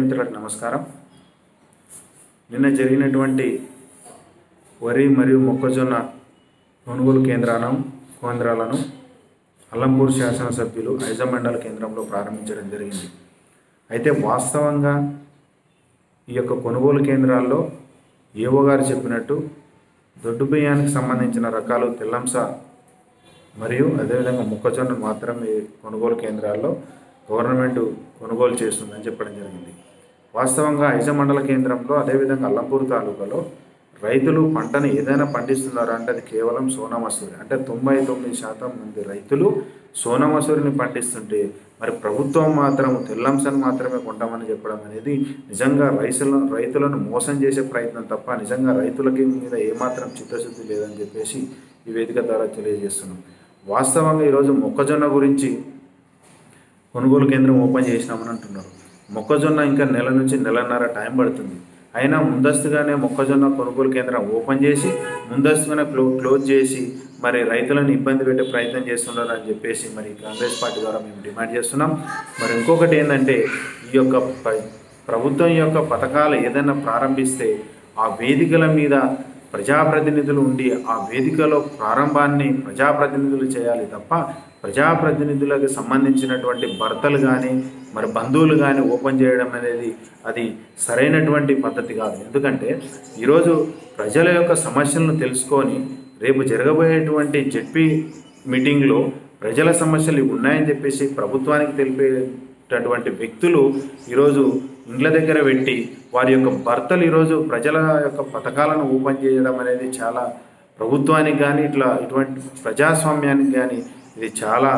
మిత్రులకు నమస్కారం నిన్న జరిగినటువంటి వరి మరియు మొక్కజొన్న కొనుగోలు కేంద్రాలను కేంద్రాలను అల్లంపూర్ శాసనసభ్యులు ఐజమండల కేంద్రంలో ప్రారంభించడం జరిగింది అయితే వాస్తవంగా ఈ యొక్క కొనుగోలు కేంద్రాల్లో ఏవో గారు చెప్పినట్టు దొడ్డు బియ్యానికి సంబంధించిన రకాలు తెల్లంస మరియు అదేవిధంగా మొక్కజొన్న మాత్రమే కొనుగోలు కేంద్రాల్లో గవర్నమెంట్ కొనుగోలు చేస్తుందని చెప్పడం జరిగింది వాస్తవంగా ఐజ మండల కేంద్రంలో అదేవిధంగా అల్లంపూర్ తాలూకాలో రైతులు పంటను ఏదైనా పండిస్తున్నారా అంటే అది కేవలం సోనా మసూరి అంటే తొంభై తొమ్మిది శాతం మంది రైతులు సోనా మసూరిని పండిస్తుంటే మరి ప్రభుత్వం మాత్రం తెల్లంసను మాత్రమే కొంటామని చెప్పడం అనేది నిజంగా రైతులను రైతులను మోసం చేసే ప్రయత్నం తప్ప నిజంగా రైతులకి మీద ఏమాత్రం చిత్తశుద్ధి లేదని చెప్పేసి ఈ వేదిక ద్వారా తెలియజేస్తున్నాం వాస్తవంగా ఈరోజు మొక్కజొన్న గురించి కొనుగోలు కేంద్రం ఓపెన్ చేసినామని అంటున్నారు మొక్కజొన్న ఇంకా నెల నుంచి నెలన్నర టైం పడుతుంది అయినా ముందస్తుగానే మొక్కజొన్న కొనుగోలు కేంద్రం ఓపెన్ చేసి ముందస్తుగానే క్లో క్లోజ్ చేసి మరి రైతులను ఇబ్బంది పెట్టే ప్రయత్నం చేస్తున్నారు అని చెప్పేసి మరి కాంగ్రెస్ పార్టీ ద్వారా మేము డిమాండ్ చేస్తున్నాం మరి ఇంకొకటి ఏంటంటే ఈ యొక్క ప్ర- ప్రభుత్వం యొక్క పథకాలు ఏదైనా ప్రారంభిస్తే ఆ వేదికల మీద ప్రజాప్రతినిధులు ఉండి ఆ వేదికలో ప్రారంభాన్ని ప్రజాప్రతినిధులు చేయాలి తప్ప ప్రజాప్రతినిధులకు సంబంధించినటువంటి భర్తలు కానీ మరి బంధువులు కానీ ఓపెన్ చేయడం అనేది అది సరైనటువంటి పద్ధతి కాదు ఎందుకంటే ఈరోజు ప్రజల యొక్క సమస్యలను తెలుసుకొని రేపు జరగబోయేటువంటి జెడ్పీ మీటింగ్లో ప్రజల సమస్యలు ఇవి ఉన్నాయని చెప్పేసి ప్రభుత్వానికి తెలిపేటటువంటి వ్యక్తులు ఈరోజు ఇండ్ల దగ్గర పెట్టి వారి యొక్క భర్తలు ఈరోజు ప్రజల యొక్క పథకాలను ఓపెన్ చేయడం అనేది చాలా ప్రభుత్వానికి కానీ ఇట్లా ఇటువంటి ప్రజాస్వామ్యానికి కానీ ఇది చాలా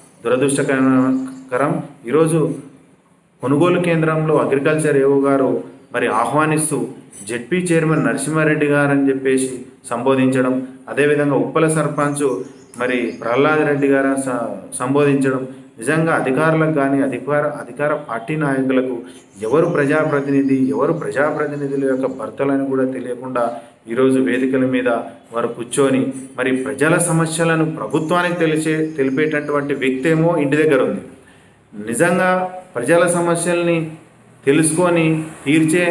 దురదృష్టకరం ఈరోజు కొనుగోలు కేంద్రంలో అగ్రికల్చర్ ఏవో గారు మరి ఆహ్వానిస్తూ జెడ్పీ చైర్మన్ నరసింహారెడ్డి గారు అని చెప్పేసి సంబోధించడం అదేవిధంగా ఉప్పల సర్పంచ్ మరి ప్రహ్లాద్ రెడ్డి గారు స- సంబోధించడం నిజంగా అధికారులకు కానీ అధికార అధికార పార్టీ నాయకులకు ఎవరు ప్రజాప్రతినిధి ఎవరు ప్రజాప్రతినిధుల యొక్క భర్తలని కూడా తెలియకుండా ఈరోజు వేదికల మీద వారు కూర్చొని మరి ప్రజల సమస్యలను ప్రభుత్వానికి తెలిసే తెలిపేటటువంటి వ్యక్తి ఏమో ఇంటి దగ్గర ఉంది నిజంగా ప్రజల సమస్యల్ని తెలుసుకొని తీర్చే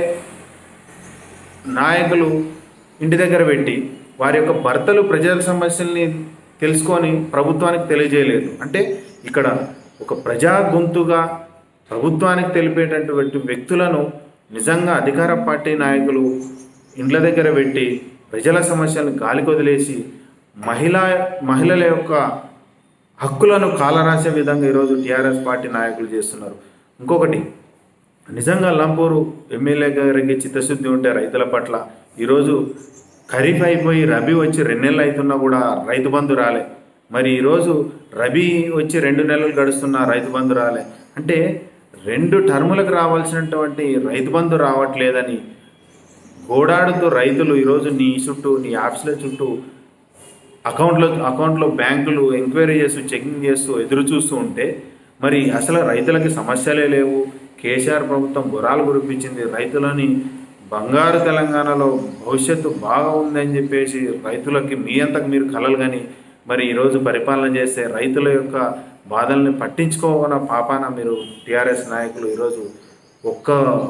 నాయకులు ఇంటి దగ్గర పెట్టి వారి యొక్క భర్తలు ప్రజల సమస్యల్ని తెలుసుకొని ప్రభుత్వానికి తెలియజేయలేదు అంటే ఇక్కడ ఒక ప్రజా గొంతుగా ప్రభుత్వానికి తెలిపేటటువంటి వ్యక్తులను నిజంగా అధికార పార్టీ నాయకులు ఇండ్ల దగ్గర పెట్టి ప్రజల సమస్యలను గాలికి వదిలేసి మహిళా మహిళల యొక్క హక్కులను కాలరాసే విధంగా ఈరోజు టీఆర్ఎస్ పార్టీ నాయకులు చేస్తున్నారు ఇంకొకటి నిజంగా లంపూరు ఎమ్మెల్యే గారికి చిత్తశుద్ధి ఉంటే రైతుల పట్ల ఈరోజు ఖరీఫ్ అయిపోయి రబీ వచ్చి రెండు నెలలు అవుతున్నా కూడా రైతు బంధు రాలే మరి ఈరోజు రబీ వచ్చి రెండు నెలలు గడుస్తున్నా రైతు బంధు రాలే అంటే రెండు టర్ములకు రావాల్సినటువంటి రైతు బంధు రావట్లేదని గోడాడుతూ రైతులు ఈరోజు నీ చుట్టూ నీ ఆఫీసుల చుట్టూ అకౌంట్లో అకౌంట్లో బ్యాంకులు ఎంక్వైరీ చేస్తూ చెకింగ్ చేస్తూ ఎదురు చూస్తూ ఉంటే మరి అసలు రైతులకి సమస్యలే లేవు కేసీఆర్ ప్రభుత్వం గురాలు కురిపించింది రైతులని బంగారు తెలంగాణలో భవిష్యత్తు బాగా ఉందని చెప్పేసి రైతులకి మీ అంతకు మీరు కలలు కానీ మరి ఈరోజు పరిపాలన చేస్తే రైతుల యొక్క బాధల్ని పట్టించుకోవన పాపాన మీరు టీఆర్ఎస్ నాయకులు ఈరోజు ఒక్క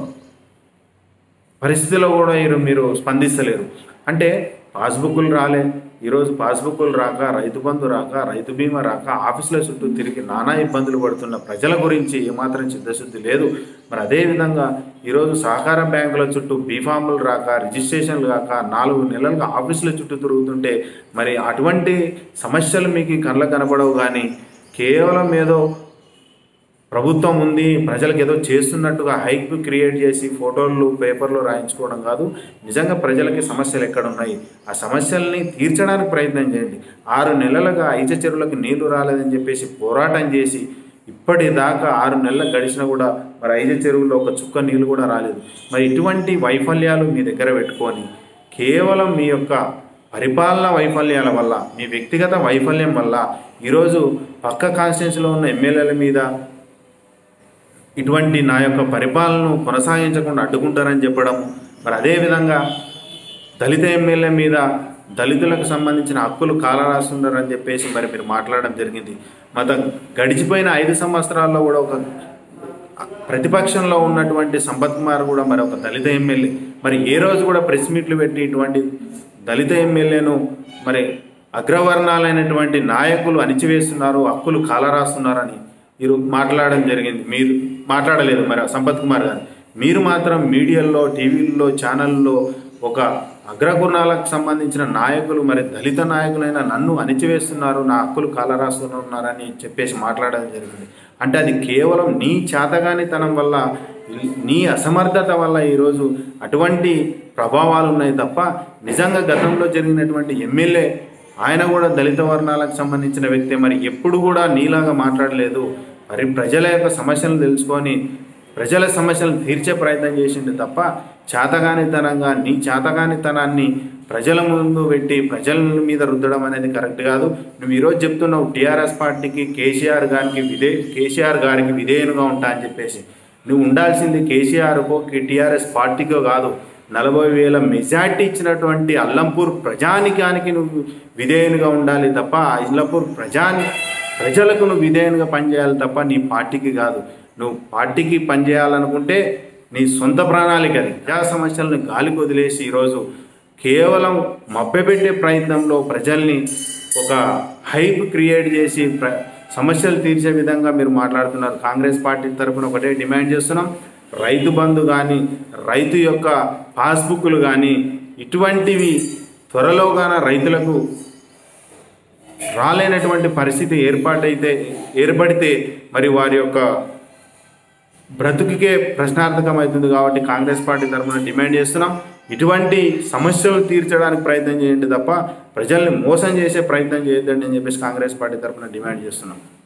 పరిస్థితిలో కూడా మీరు మీరు స్పందిస్తలేరు అంటే పాస్బుక్లు రాలే ఈరోజు పాస్బుక్లు రాక రైతు బంధు రాక రైతు బీమా రాక ఆఫీసుల చుట్టూ తిరిగి నానా ఇబ్బందులు పడుతున్న ప్రజల గురించి ఏమాత్రం చిత్తశుద్ధి లేదు మరి అదేవిధంగా ఈరోజు సహకార బ్యాంకుల చుట్టూ బీఫామ్లు రాక రిజిస్ట్రేషన్లు కాక నాలుగు నెలలుగా ఆఫీసుల చుట్టూ తిరుగుతుంటే మరి అటువంటి సమస్యలు మీకు కళ్ళ కనపడవు కానీ కేవలం ఏదో ప్రభుత్వం ఉంది ప్రజలకు ఏదో చేస్తున్నట్టుగా హైప్ క్రియేట్ చేసి ఫోటోలు పేపర్లు రాయించుకోవడం కాదు నిజంగా ప్రజలకి సమస్యలు ఎక్కడ ఉన్నాయి ఆ సమస్యల్ని తీర్చడానికి ప్రయత్నం చేయండి ఆరు నెలలుగా ఐచ చెరువులకు నీళ్లు రాలేదని చెప్పేసి పోరాటం చేసి ఇప్పటిదాకా ఆరు నెలలు గడిచినా కూడా మరి ఐజ చెరువులో ఒక చుక్క నీళ్ళు కూడా రాలేదు మరి ఇటువంటి వైఫల్యాలు మీ దగ్గర పెట్టుకొని కేవలం మీ యొక్క పరిపాలన వైఫల్యాల వల్ల మీ వ్యక్తిగత వైఫల్యం వల్ల ఈరోజు పక్క కాన్స్టిట్యున్సీలో ఉన్న ఎమ్మెల్యేల మీద ఇటువంటి నా యొక్క పరిపాలనను కొనసాగించకుండా అడ్డుకుంటారని చెప్పడం మరి అదేవిధంగా దళిత ఎమ్మెల్యే మీద దళితులకు సంబంధించిన హక్కులు కాలరాస్తున్నారని చెప్పేసి మరి మీరు మాట్లాడడం జరిగింది మత గడిచిపోయిన ఐదు సంవత్సరాల్లో కూడా ఒక ప్రతిపక్షంలో ఉన్నటువంటి సంపత్ కుమార్ కూడా మరి ఒక దళిత ఎమ్మెల్యే మరి ఏ రోజు కూడా ప్రెస్ మీట్లు పెట్టి ఇటువంటి దళిత ఎమ్మెల్యేను మరి అగ్రవర్ణాలైనటువంటి నాయకులు అణిచివేస్తున్నారు హక్కులు కాలరాస్తున్నారని మీరు మాట్లాడడం జరిగింది మీరు మాట్లాడలేదు మరి సంపత్ కుమార్ గారు మీరు మాత్రం మీడియాల్లో టీవీల్లో ఛానల్లో ఒక అగ్రగుణాలకు సంబంధించిన నాయకులు మరి దళిత నాయకులైన నన్ను అణిచివేస్తున్నారు నా హక్కులు కాలరాస్తున్నారని చెప్పేసి మాట్లాడడం జరిగింది అంటే అది కేవలం నీ చేతగానితనం వల్ల నీ అసమర్థత వల్ల ఈరోజు అటువంటి ప్రభావాలు ఉన్నాయి తప్ప నిజంగా గతంలో జరిగినటువంటి ఎమ్మెల్యే ఆయన కూడా దళిత వర్ణాలకు సంబంధించిన వ్యక్తే మరి ఎప్పుడు కూడా నీలాగా మాట్లాడలేదు మరి ప్రజల యొక్క సమస్యలను తెలుసుకొని ప్రజల సమస్యలను తీర్చే ప్రయత్నం చేసిండు తప్ప చేతగానితనంగా నీ చేతగానితనాన్ని ప్రజల ముందు పెట్టి ప్రజల మీద రుద్దడం అనేది కరెక్ట్ కాదు నువ్వు ఈరోజు చెప్తున్నావు టీఆర్ఎస్ పార్టీకి కేసీఆర్ గారికి విధే కేసీఆర్ గారికి విధేయునుగా ఉంటా అని చెప్పేసి నువ్వు ఉండాల్సింది కేసీఆర్కో టీఆర్ఎస్ పార్టీకో కాదు నలభై వేల మెజార్టీ ఇచ్చినటువంటి అల్లంపూర్ ప్రజానికానికి నువ్వు విధేయునిగా ఉండాలి తప్ప ఆ అల్లంపూర్ ప్రజాని ప్రజలకు నువ్వు విధేయునిగా పనిచేయాలి తప్ప నీ పార్టీకి కాదు నువ్వు పార్టీకి పనిచేయాలనుకుంటే నీ సొంత ప్రణాళిక అది ప్రజా సమస్యలను గాలికి వదిలేసి ఈరోజు కేవలం మభ్యపెట్టే ప్రయత్నంలో ప్రజల్ని ఒక హైప్ క్రియేట్ చేసి ప్ర సమస్యలు తీర్చే విధంగా మీరు మాట్లాడుతున్నారు కాంగ్రెస్ పార్టీ తరఫున ఒకటే డిమాండ్ చేస్తున్నాం రైతు బంధు కానీ రైతు యొక్క పాస్బుక్లు కానీ ఇటువంటివి త్వరలోగాన రైతులకు రాలేనటువంటి పరిస్థితి ఏర్పాటైతే ఏర్పడితే మరి వారి యొక్క బ్రతుకుకే ప్రశ్నార్థకం అవుతుంది కాబట్టి కాంగ్రెస్ పార్టీ తరఫున డిమాండ్ చేస్తున్నాం ఇటువంటి సమస్యలు తీర్చడానికి ప్రయత్నం చేయండి తప్ప ప్రజల్ని మోసం చేసే ప్రయత్నం చేయొద్దండి అని చెప్పేసి కాంగ్రెస్ పార్టీ తరఫున డిమాండ్ చేస్తున్నాం